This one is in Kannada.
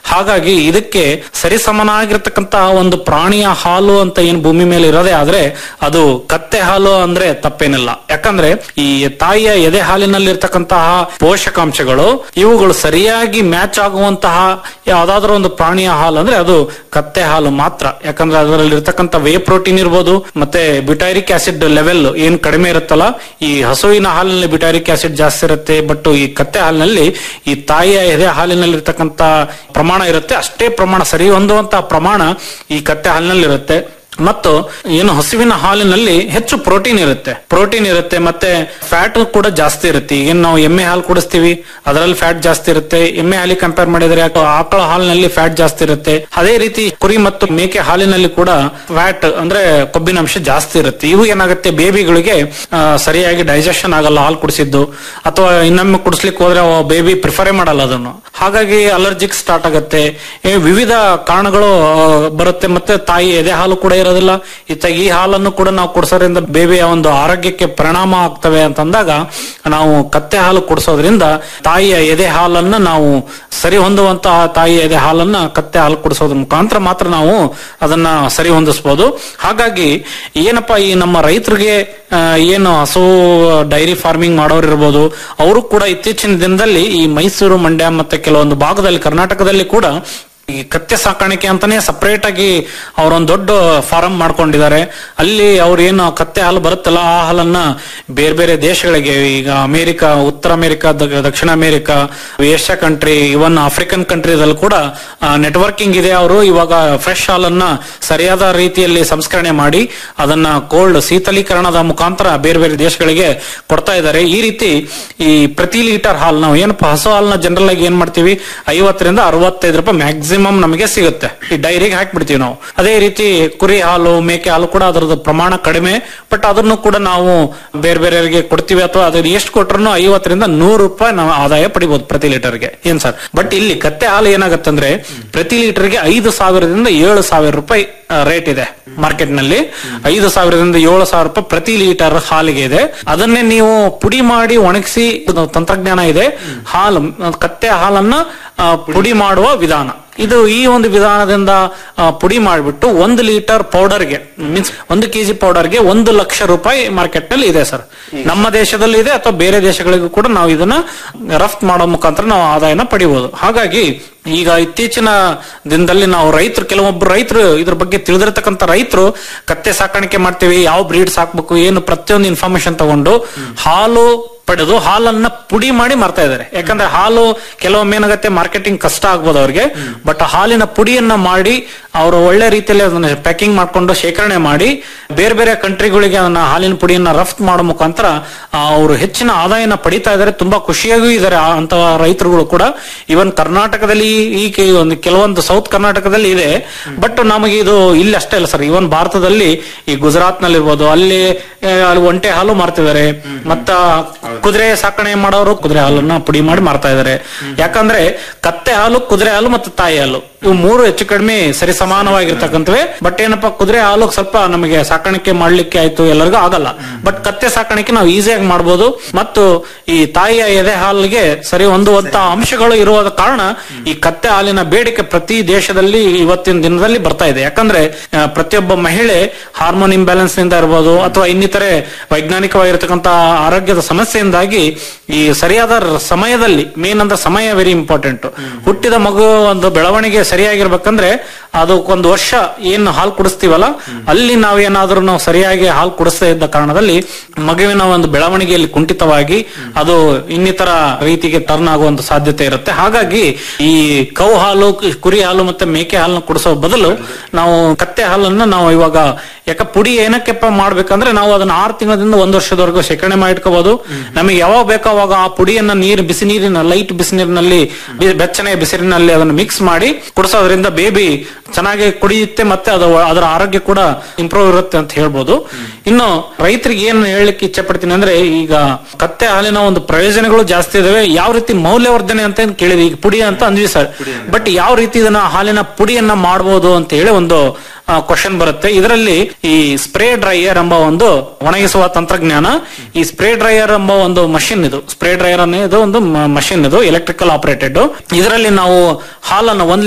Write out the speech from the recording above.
ಹಾಗಾಗಿ ಇದಕ್ಕೆ ಸರಿಸಮನಾಗಿರ್ತಕ್ಕಂತಹ ಒಂದು ಪ್ರಾಣಿಯ ಹಾಲು ಅಂತ ಏನು ಭೂಮಿ ಮೇಲೆ ಇರೋದೇ ಆದ್ರೆ ಅದು ಕತ್ತೆ ಹಾಲು ಅಂದ್ರೆ ತಪ್ಪೇನಿಲ್ಲ ಯಾಕಂದ್ರೆ ಈ ತಾಯಿಯ ಎದೆ ಹಾಲಿನಲ್ಲಿ ಇರ್ತಕ್ಕಂತಹ ಪೋಷಕಾಂಶಗಳು ಇವುಗಳು ಸರಿಯಾಗಿ ಮ್ಯಾಚ್ ಆಗುವಂತಹ ಯಾವ್ದಾದ್ರು ಒಂದು ಪ್ರಾಣಿಯ ಹಾಲು ಅಂದ್ರೆ ಅದು ಕತ್ತೆ ಹಾಲು ಮಾತ್ರ ಯಾಕಂದ್ರೆ ಅದರಲ್ಲಿ ಇರ್ತಕ್ಕಂಥ ವೇ ಪ್ರೋಟೀನ್ ಇರ್ಬೋದು ಮತ್ತೆ ಬ್ಯುಟೈರಿಕ್ ಆಸಿಡ್ ಲೆವೆಲ್ ಏನ್ ಕಡಿಮೆ ಇರುತ್ತಲ್ಲ ಈ ಹಸುವಿನ ಹಾಲಿನಲ್ಲಿ ಬ್ಯುಟೈರಿಕ್ ಆಸಿಡ್ ಜಾಸ್ತಿ ಇರುತ್ತೆ ಬಟ್ ಈ ಕತ್ತೆ ಹಾಲಿನಲ್ಲಿ ಈ ತಾಯಿಯ ಎದೆ ಹಾಲಿನಲ್ಲಿ ಇರ್ತಕ್ಕಂಥ ಪ್ರಮಾಣ ಇರುತ್ತೆ ಅಷ್ಟೇ ಪ್ರಮಾಣ ಸರಿ ಹೊಂದುವಂತಹ ಪ್ರಮಾಣ ಈ ಕತ್ತೆ ಹಾಲಿನಲ್ಲಿ ಇರುತ್ತೆ ಮತ್ತು ಏನು ಹಸುವಿನ ಹಾಲಿನಲ್ಲಿ ಹೆಚ್ಚು ಪ್ರೋಟೀನ್ ಇರುತ್ತೆ ಪ್ರೋಟೀನ್ ಇರುತ್ತೆ ಮತ್ತೆ ಫ್ಯಾಟ್ ಕೂಡ ಜಾಸ್ತಿ ಇರುತ್ತೆ ಈಗ ನಾವು ಎಮ್ಮೆ ಹಾಲು ಕುಡಿಸ್ತೀವಿ ಅದರಲ್ಲಿ ಫ್ಯಾಟ್ ಜಾಸ್ತಿ ಇರುತ್ತೆ ಎಮ್ಮೆ ಹಾಲಿಗೆ ಕಂಪೇರ್ ಮಾಡಿದ್ರೆ ಯಾಕೋ ಆಕಳ ಹಾಲಿನಲ್ಲಿ ಫ್ಯಾಟ್ ಜಾಸ್ತಿ ಇರುತ್ತೆ ಅದೇ ರೀತಿ ಕುರಿ ಮತ್ತು ಮೇಕೆ ಹಾಲಿನಲ್ಲಿ ಕೂಡ ಫ್ಯಾಟ್ ಅಂದ್ರೆ ಕೊಬ್ಬಿನ ಅಂಶ ಜಾಸ್ತಿ ಇರುತ್ತೆ ಇವು ಏನಾಗುತ್ತೆ ಬೇಬಿಗಳಿಗೆ ಆ, ಸರಿಯಾಗಿ ಡೈಜೆಷನ್ ಆಗಲ್ಲ ಹಾಲು ಕುಡಿಸಿದ್ದು ಅಥವಾ ಇನ್ನೊಮ್ಮೆ ಕುಡಿಸ್ಲಿಕ್ಕೆ ಹೋದ್ರೆ ಬೇಬಿ ಪ್ರಿಫರೇ ಮಾಡಲ್ಲ ಅದನ್ನು ಹಾಗಾಗಿ ಅಲರ್ಜಿಕ್ ಸ್ಟಾರ್ಟ್ ಆಗುತ್ತೆ ಈ ವಿವಿಧ ಕಾರಣಗಳು ಆ, ಬರುತ್ತೆ ಮತ್ತೆ ತಾಯಿ ಎದೆ ಹಾಲು ಕೂಡ ಇರೋದಿಲ್ಲ ಇತ್ತ ಈ ಹಾಲನ್ನು ಕೂಡ ನಾವು ಕುಡಿಸೋದ್ರಿಂದ ಬೇಬಿಯ ಒಂದು ಆರೋಗ್ಯಕ್ಕೆ ಪರಿಣಾಮ ಆಗ್ತವೆ ಅಂತಂದಾಗ ನಾವು ಕತ್ತೆ ಹಾಲು ಕುಡಿಸೋದ್ರಿಂದ ತಾಯಿಯ ಎದೆ ಹಾಲನ್ನ ನಾವು ಸರಿ ಹೊಂದುವಂತಹ ತಾಯಿಯ ಎದೆ ಹಾಲನ್ನ ಕತ್ತೆ ಹಾಲು ಕುಡಿಸೋದ್ರ ಮುಖಾಂತರ ಮಾತ್ರ ನಾವು ಅದನ್ನ ಸರಿ ಹೊಂದಿಸಬಹುದು ಹಾಗಾಗಿ ಏನಪ್ಪಾ ಈ ನಮ್ಮ ರೈತರಿಗೆ ಆ, ಏನು ಹಸು ಡೈರಿ ಫಾರ್ಮಿಂಗ್ ಮಾಡೋರು ಇರ್ಬೋದು ಅವರು ಕೂಡ ಇತ್ತೀಚಿನ ದಿನದಲ್ಲಿ ಈ ಮೈಸೂರು ಮಂಡ್ಯ ಮತ್ತೆ ಕೆಲವೊಂದು ಭಾಗದಲ್ಲಿ ಕರ್ನಾಟಕದಲ್ಲಿ ಕೂಡ ಈ ಕತ್ತೆ ಸಾಕಾಣಿಕೆ ಅಂತಾನೆ ಸಪರೇಟ್ ಆಗಿ ಅವರೊಂದು ದೊಡ್ಡ ಫಾರಂ ಮಾಡ್ಕೊಂಡಿದ್ದಾರೆ ಅಲ್ಲಿ ಅವ್ರು ಏನು ಕತ್ತೆ ಹಾಲು ಬರುತ್ತಲ್ಲ ಆ ಹಾಲನ್ನ ಬೇರೆ ಬೇರೆ ದೇಶಗಳಿಗೆ ಈಗ ಅಮೆರಿಕ ಉತ್ತರ ಅಮೆರಿಕ ದ- ದಕ್ಷಿಣ America Asia country even African ಕಂಟ್ರಿದಲ್ಲಿ ಕೂಡ ನೆಟ್ವರ್ಕಿಂಗ್ ಇದೆ ಅವರು ಇವಾಗ ಫ್ರೆಶ್ ಹಾಲನ್ನ ಸರಿಯಾದ ರೀತಿಯಲ್ಲಿ ಸಂಸ್ಕರಣೆ ಮಾಡಿ ಅದನ್ನ ಕೋಲ್ಡ್ ಶೀತಲೀಕರಣದ ಮುಖಾಂತರ ಬೇರೆ ಬೇರೆ ದೇಶಗಳಿಗೆ ಕೊಡ್ತಾ ಇದ್ದಾರೆ ಈ ರೀತಿ ಈ ಪ್ರತಿ ಲೀಟರ್ ಹಾಲು ನಾವು ಏನಪ್ಪ ಹಸು ಹಾಲ್ನ ಜನರಲ್ ಆಗಿ ಏನ್ ಮಾಡ್ತೀವಿ ಐವತ್ತರಿಂದ ಅರವತ್ತೈದು ರೂಪಾಯಿ ಮ್ಯಾಕ್ಸಿಮಮ್ ನಮಗೆ ಸಿಗುತ್ತೆ ಈ ಡೈರಿಗೆ ಹಾಕ್ಬಿಡ್ತೀವಿ ನಾವು ಅದೇ ರೀತಿ ಕುರಿ ಹಾಲು ಮೇಕೆ ಹಾಲು ಕೂಡ ಅದರದ್ದು ಪ್ರಮಾಣ ಕಡಿಮೆ ಬಟ್ ಅದನ್ನು ಕೂಡ ನಾವು ಬೇರೆ ಬೇರೆಯವರಿಗೆ ಕೊಡ್ತೀವಿ ಅಥವಾ ಅದ್ರ ಎಷ್ಟು ಕೊಟ್ರು ಐವತ್ತರಿಂದ ನೂರು ರೂಪಾಯಿ ನಾವು ಆದಾಯ ಪಡಿಬಹುದು ಪ್ರತಿ ಲೀಟರ್ಗೆ ಏನ್ ಸರ್ ಬಟ್ ಇಲ್ಲಿ ಕತ್ತೆ ಹಾಲು ಏನಾಗತ್ತಂದ್ರೆ ಪ್ರತಿ ಲೀಟರ್ಗೆ ಐದು ಸಾವಿರದಿಂದ ಏಳು ಸಾವಿರ ರೂಪಾಯಿ ರೇಟ್ ಇದೆ ಮಾರ್ಕೆಟ್ ನಲ್ಲಿ ಐದು ಸಾವಿರದಿಂದ ಏಳು ಸಾವಿರ ರೂಪಾಯಿ ಪ್ರತಿ ಲೀಟರ್ ಹಾಲಿಗೆ ಇದೆ ಅದನ್ನೇ ನೀವು ಪುಡಿ ಮಾಡಿ ಒಣಗಿಸಿ ಇದು ತಂತ್ರಜ್ಞಾನ ಇದೆ ಹಾಲು ಕತ್ತೆ ಹಾಲನ್ನ ಆ, ಪುಡಿ ಮಾಡುವ ವಿಧಾನ ಇದು ಈ ಒಂದು ವಿಧಾನದಿಂದ ಆ, ಪುಡಿ ಮಾಡಿಬಿಟ್ಟು ಒಂದು ಲೀಟರ್ ಪೌಡರ್ಗೆ ಮೀನ್ಸ್ ಒಂದು ಕೆಜಿ ಪೌಡರ್ಗೆ ಒಂದು ಲಕ್ಷ ರೂಪಾಯಿ ಮಾರ್ಕೆಟ್ ನಲ್ಲಿ ಇದೆ ಸರ್ ನಮ್ಮ ದೇಶದಲ್ಲಿ ಇದೆ ಅಥವಾ ಬೇರೆ ದೇಶಗಳಿಗೂ ಕೂಡ ನಾವು ಇದನ್ನ ರಫ್ತು ಮಾಡೋ ಮುಖಾಂತರ ನಾವು ಆದಾಯನ ಪಡಿಬಹುದು ಹಾಗಾಗಿ ಈಗ ಇತ್ತೀಚಿನ ದಿನದಲ್ಲಿ ನಾವು ರೈತರು ಕೆಲವೊಬ್ರು ರೈತರು ಇದ್ರ ಬಗ್ಗೆ ತಿಳಿದಿರತಕ್ಕಂತ ರೈತರು ಕತ್ತೆ ಸಾಕಾಣಿಕೆ ಮಾಡ್ತೀವಿ ಯಾವ ಬ್ರೀಡ್ ಸಾಕ್ಬೇಕು ಏನು ಪ್ರತಿಯೊಂದು ಇನ್ಫಾರ್ಮೇಶನ್ ತಗೊಂಡು ಹಾಲು ಪಡೆದು ಹಾಲನ್ನ ಪುಡಿ ಮಾಡಿ ಮಾರ್ತಾ ಇದ್ದಾರೆ ಯಾಕಂದ್ರೆ ಹಾಲು ಕೆಲವೊಮ್ಮೆ ಏನಾಗುತ್ತೆ ಮಾರ್ಕೆಟಿಂಗ್ ಕಷ್ಟ ಆಗ್ಬೋದು ಅವ್ರಿಗೆ ಬಟ್ ಹಾಲಿನ ಪುಡಿಯನ್ನ ಮಾಡಿ ಅವರು ಒಳ್ಳೆ ರೀತಿಯಲ್ಲಿ ಅದನ್ನ ಪ್ಯಾಕಿಂಗ್ ಮಾಡ್ಕೊಂಡು ಶೇಖರಣೆ ಮಾಡಿ ಬೇರೆ ಬೇರೆ ಕಂಟ್ರಿಗಳಿಗೆ ಅದನ್ನ ಹಾಲಿನ ಪುಡಿಯನ್ನ ರಫ್ತು ಮಾಡೋ ಮುಖಾಂತರ ಅವರು ಹೆಚ್ಚಿನ ಆದಾಯನ ಪಡಿತಾ ಇದ್ದಾರೆ ತುಂಬಾ ಖುಷಿಯಾಗೂ ಇದ್ದಾರೆ ಅಂತ ರೈತರುಗಳು ಕೂಡ ಇವನ್ ಕರ್ನಾಟಕದಲ್ಲಿ ಈ ಕೆ- ಒಂದು ಕೆಲವೊಂದು ಸೌತ್ ಕರ್ನಾಟಕದಲ್ಲಿ ಇದೆ ಬಟ್ ನಮಗೆ ಇದು ಇಲ್ಲಿ ಅಷ್ಟೇ ಅಲ್ಲ ಸರ್ ಇವನ್ ಭಾರತದಲ್ಲಿ ಈ ಗುಜರಾತ್ ನಲ್ಲಿ ಇರ್ಬೋದು ಅಲ್ಲಿ ಆ, ಅಲ್ಲಿ ಒಂಟೆ ಹಾಲು ಮಾರ್ತಿದ್ದಾರೆ ಮತ್ತ ಕುದುರೆ ಸಾಕಣೆ ಮಾಡೋರು ಕುದುರೆ ಹಾಲನ್ನ ಪುಡಿ ಮಾಡಿ ಮಾರ್ತಾ ಇದ್ದಾರೆ ಯಾಕಂದ್ರೆ ಕತ್ತೆ ಹಾಲು ಕುದುರೆ ಹಾಲು ಮತ್ತು ತಾಯಿ ಹಾಲು ಇವು ಮೂರು ಹೆಚ್ಚು ಕಡಿಮೆ ಸರಿ ಸಮಾನವಾಗಿರ್ತಕ್ಕಂಥವೆ ಬಟ್ ಏನಪ್ಪಾ ಕುದುರೆ ಹಾಲು ಸ್ವಲ್ಪ ನಮಗೆ ಸಾಕಾಣಿಕೆ ಮಾಡ್ಲಿಕ್ಕೆ ಆಯ್ತು ಎಲ್ಲರಿಗೂ ಆಗಲ್ಲ ಬಟ್ ಕತ್ತೆ ಸಾಕಾಣಿಕೆ ನಾವು ಈಸಿಯಾಗಿ ಮಾಡ್ಬೋದು ಮತ್ತು ಈ ತಾಯಿಯ ಎದೆ ಹಾಲಿಗೆ ಸರಿ ಹೊಂದುವಂತ ಅಂಶಗಳು ಇರುವ ಕಾರಣ ಈ ಕತ್ತೆ ಹಾಲಿನ ಬೇಡಿಕೆ ಪ್ರತಿ ದೇಶದಲ್ಲಿ ಇವತ್ತಿನ ದಿನದಲ್ಲಿ ಬರ್ತಾ ಇದೆ ಯಾಕಂದ್ರೆ ಆ, ಪ್ರತಿಯೊಬ್ಬ ಮಹಿಳೆ ಹಾರ್ಮೋನ್ ಇಂಬ್ಯಾಲೆನ್ಸ್ ನಿಂದ ಇರ್ಬೋದು ಅಥವಾ ಇನ್ನಿತರೆ ವೈಜ್ಞಾನಿಕವಾಗಿರ್ತಕ್ಕಂಥ ಆರೋಗ್ಯದ ಸಮಸ್ಯೆಯಿಂದಾಗಿ ಈ ಸರಿಯಾದ ರ- ಸಮಯದಲ್ಲಿ ಮೇನ್ ಅಂದ್ರೆ ಸಮಯ ವೆರಿ ಇಂಪಾರ್ಟೆಂಟ್ ಹುಟ್ಟಿದ ಮಗು ಒಂದು ಬೆಳವಣಿಗೆ ಸರಿಯಾಗಿರ್ಬೇಕಂದ್ರೆ ಅದು ಒಂದು ವರ್ಷ ಏನು ಹಾಲು ಕುಡಿಸ್ತೀವಲ್ಲ ಅಲ್ಲಿ ನಾವೇನಾದ್ರೂ ನಾವು ಸರಿಯಾಗಿ ಹಾಲು ಕುಡಿಸದೇ ಇದ್ದ ಕಾರಣದಲ್ಲಿ ಮಗುವಿನ ಒಂದು ಬೆಳವಣಿಗೆಯಲ್ಲಿ ಕುಂಠಿತವಾಗಿ ಅದು ಇನ್ನಿತರ ರೀತಿಗೆ ಟರ್ನ್ ಆಗುವಂತ ಸಾಧ್ಯತೆ ಇರುತ್ತೆ ಹಾಗಾಗಿ ಈ ಕೌ ಹಾಲು ಕು- ಕುರಿ ಹಾಲು ಮತ್ತೆ ಮೇಕೆ ಹಾಲನ್ನ ಕುಡಿಸೋ ಬದಲು ನಾವು ಕತ್ತೆ ಹಾಲನ್ನ ನಾವು ಇವಾಗ ಯಾಕ ಪುಡಿ ಏನಕ್ಕೆಪ್ಪ ಮಾಡ್ಬೇಕಂದ್ರೆ ನಾವು ಅದನ್ನ ಆರು ತಿಂಗಳಿಂದ ಒಂದ್ ವರ್ಷದವರೆಗೂ ಶೇಖರಣೆ ಮಾಡಿ ಇಟ್ಕೋಬಹುದು ನಮಗೆ ಯಾವಾಗ ಬೇಕೋ ಅವಾಗ ಆ ಪುಡಿಯನ್ನ ನೀರು ಬಿಸಿ ನೀರಿನ ಲೈಟ್ ಬಿಸಿ ನೀರಿನಲ್ಲಿ ಬಿ- ಬೆಚ್ಚನೆಯ ಬಿಸಿಲಿನಲ್ಲಿ ಅದನ್ನು ಮಿಕ್ಸ್ ಮಾಡಿ ಕುಡಿಸೋದ್ರಿಂದ ಬೇಬಿ ಚೆನ್ನಾಗಿ ಕುಡಿಯುತ್ತೆ ಮತ್ತೆ ಅದು ಅದರ ಆರೋಗ್ಯ ಕೂಡ ಇಂಪ್ರೂವ್ ಇರುತ್ತೆ ಅಂತ ಹೇಳ್ಬೋದು ಇನ್ನು ರೈತರಿಗೆ ಏನ್ ಹೇಳಲಿಕ್ಕೆ ಇಚ್ಛೆ ಪಡ್ತೀನಿ ಅಂದ್ರೆ ಈಗ ಕತ್ತೆ ಹಾಲಿನ ಒಂದು ಪ್ರಯೋಜನಗಳು ಜಾಸ್ತಿ ಇದಾವೆ ಯಾವ ರೀತಿ ಮೌಲ್ಯವರ್ಧನೆ ಅಂತ ಏನ್ ಕೇಳಿದ್ವಿ ಈಗ ಪುಡಿ ಅಂತ ಅಂದ್ವಿ ಸರ್ ಬಟ್ ಯಾವ ರೀತಿ ಇದನ್ನ ಹಾಲಿನ ಪುಡಿಯನ್ನ ಮಾಡಬಹುದು ಅಂತ ಹೇಳಿ ಒಂದು ಕ್ವಶನ್ ಬರುತ್ತೆ ಇದರಲ್ಲಿ ಈ ಸ್ಪ್ರೇ ಡ್ರೈಯರ್ ಎಂಬ ಒಂದು ಒಣಗಿಸುವ ತಂತ್ರಜ್ಞಾನ ಈ ಸ್ಪ್ರೇ ಡ್ರೈಯರ್ ಎಂಬ ಒಂದು ಮಷಿನ್ ಇದು ಸ್ಪ್ರೇ ಡ್ರೈಯರ್ ಅನ್ನೋದು ಒಂದು ಮಷಿನ್ ಇದು ಎಲೆಕ್ಟ್ರಿಕಲ್ ಆಪರೇಟೆಡ್ ಇದರಲ್ಲಿ ನಾವು ಹಾಲನ್ನು ಒಂದ್